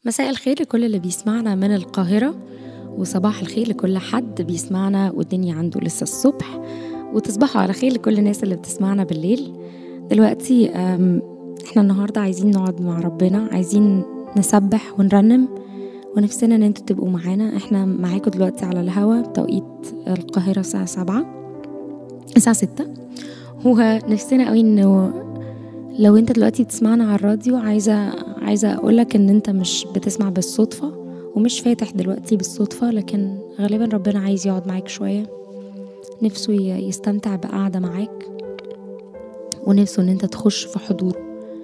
مساء الخير لكل اللي بيسمعنا من القاهرة وصباح الخير لكل حد بيسمعنا والدنيا عنده لسه الصبح وتصبحوا على خير لكل الناس اللي بتسمعنا بالليل دلوقتي أم، احنا النهاردة عايزين نقعد مع ربنا عايزين نسبح ونرنم ونفسنا ان انتوا تبقوا معانا احنا معاكم دلوقتي على الهوا بتوقيت القاهرة الساعة سبعة الساعة ستة ونفسنا قوي انه لو انت دلوقتي بتسمعنا على الراديو عايزة عايزة اقولك ان انت مش بتسمع بالصدفة ومش فاتح دلوقتي بالصدفة لكن غالبا ربنا عايز يقعد معاك شوية نفسه ي- يستمتع بقعدة معاك ونفسه ان انت تخش في حضوره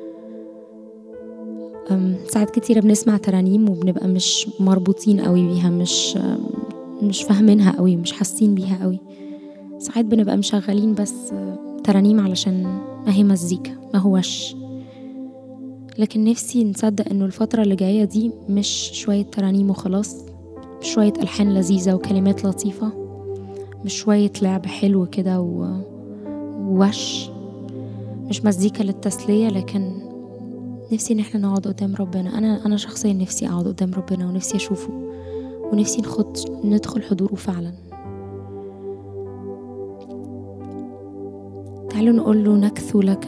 أم، ساعات كتيرة بنسمع ترانيم وبنبقى مش مربوطين قوي بيها مش أم، مش فاهمينها قوي مش حاسين بيها قوي ساعات بنبقى مشغلين بس أه، ترانيم علشان ما هي مزيكا ما هوش لكن نفسي نصدق انه الفترة اللي جاية دي مش شوية ترانيم وخلاص مش شوية ألحان لذيذة وكلمات لطيفة مش شوية لعب حلو كده و- ووش مش مزيكا للتسلية لكن نفسي ان احنا نقعد قدام ربنا انا انا شخصيا نفسي اقعد قدام ربنا ونفسي اشوفه ونفسي نخد ندخل حضوره فعلا تعالوا نقول له نكثو لك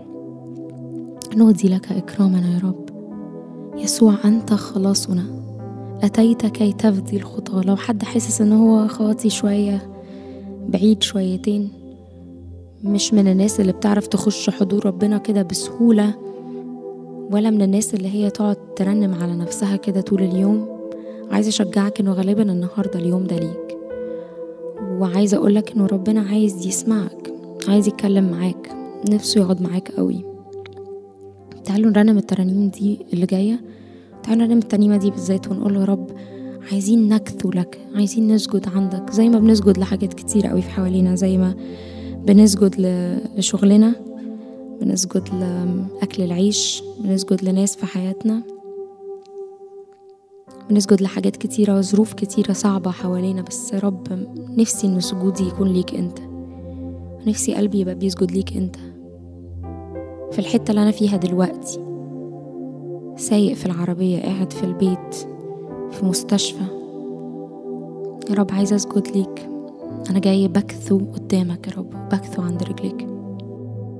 نهدي لك إكرامنا يا رب يسوع أنت خلاصنا أتيت كي تفدي الخطاة لو حد حاسس إن هو خاطي شوية بعيد شويتين مش من الناس اللي بتعرف تخش حضور ربنا كده بسهولة ولا من الناس اللي هي تقعد ترنم على نفسها كده طول اليوم عايزة أشجعك إنه غالبا النهاردة اليوم ده ليك وعايزة أقولك إنه ربنا عايز يسمعك عايز يتكلم معاك نفسه يقعد معاك قوي تعالوا نرنم الترانيم دي اللي جاية تعالوا نرنم الترنيمة دي بالذات ونقول له يا رب عايزين نكثو لك عايزين نسجد عندك زي ما بنسجد لحاجات كتير قوي في حوالينا زي ما بنسجد ل- لشغلنا بنسجد لأكل العيش بنسجد لناس في حياتنا بنسجد لحاجات كتيرة وظروف كتيرة صعبة حوالينا بس يا رب نفسي إن سجودي يكون ليك أنت نفسي قلبي يبقى بيسجد ليك أنت في الحتة اللي أنا فيها دلوقتي سايق في العربية قاعد في البيت في مستشفى يا رب عايزة أسجد ليك أنا جاي بكثو قدامك يا رب بكثو عند رجليك